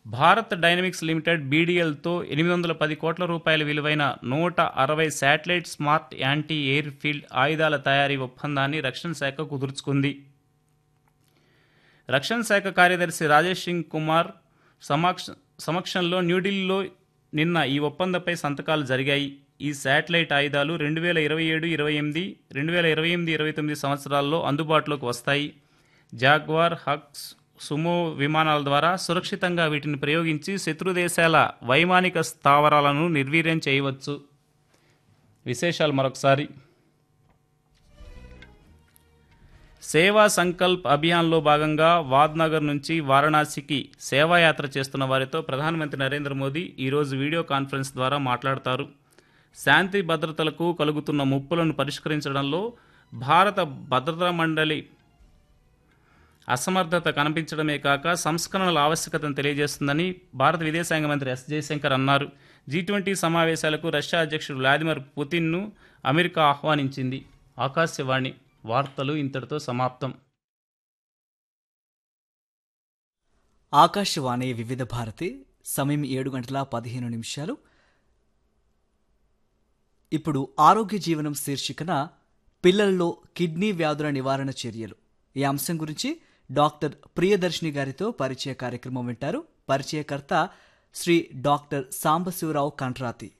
Bharat dynamics limited బీడీఎల్తో ఎనిమిది వందల పది కోట్ల రూపాయల విలువైన నూట అరవై satellite smart anti air field ఆయుధాల తయారీ ఒప్పందాన్ని రక్షణ శాఖ కుదుర్చుకుంది రక్షణ శాఖ కార్యదర్శి రాజేష్ సింగ్ కుమార్ సమక్ష సమక్షంలో న్యూఢిల్లీలో నిన్న ఈ ఒప్పందంపై సంతకాలు జరిగాయి ఈ శాటిలైట్ ఆయుధాలు రెండు వేల ఇరవై ఏడు ఇరవై ఎనిమిది రెండు వేల ఇరవై ఎనిమిది ఇరవై తొమ్మిది సంవత్సరాల్లో అందుబాటులోకి వస్తాయి జాగ్వార్ హక్స్ సుమో విమానాల ద్వారా సురక్షితంగా వీటిని ప్రయోగించి శత్రు దేశాల వైమానిక స్థావరాలను నిర్వీర్యం చేయవచ్చు విశేషాలు మరొకసారి సేవా సంకల్ప్ అభియాన్లో భాగంగా వాద్నగర్ నుంచి వారణాసికి సేవాయాత్ర చేస్తున్న వారితో ప్రధానమంత్రి నరేంద్ర మోదీ ఈరోజు వీడియో కాన్ఫరెన్స్ ద్వారా మాట్లాడతారు శాంతి భద్రతలకు కలుగుతున్న ముప్పులను పరిష్కరించడంలో భారత భద్రతా మండలి అసమర్థత కనిపించడమే కాక సంస్కరణల ఆవశ్యకతను తెలియజేస్తుందని భారత విదేశాంగ మంత్రి ఎస్ జయశంకర్ అన్నారు జీ ట్వంటీ సమావేశాలకు రష్యా అధ్యక్షుడు వ్లాదిమిర్ పుతిన్ను అమెరికా ఆహ్వానించింది ఆకాశవాణి వార్తలు ఇంతటితో సమాప్తం ఆకాశవాణి వివిధ భారతి సమయం ఏడు గంటల పదిహేను నిమిషాలు ఇప్పుడు ఆరోగ్య జీవనం శీర్షికన పిల్లల్లో కిడ్నీ వ్యాధుల నివారణ చర్యలు ఈ అంశం గురించి డాక్టర్ ప్రియదర్శిని గారితో పరిచయ కార్యక్రమం వింటారు పరిచయకర్త శ్రీ డాక్టర్ సాంబశివరావు కంట్రాతి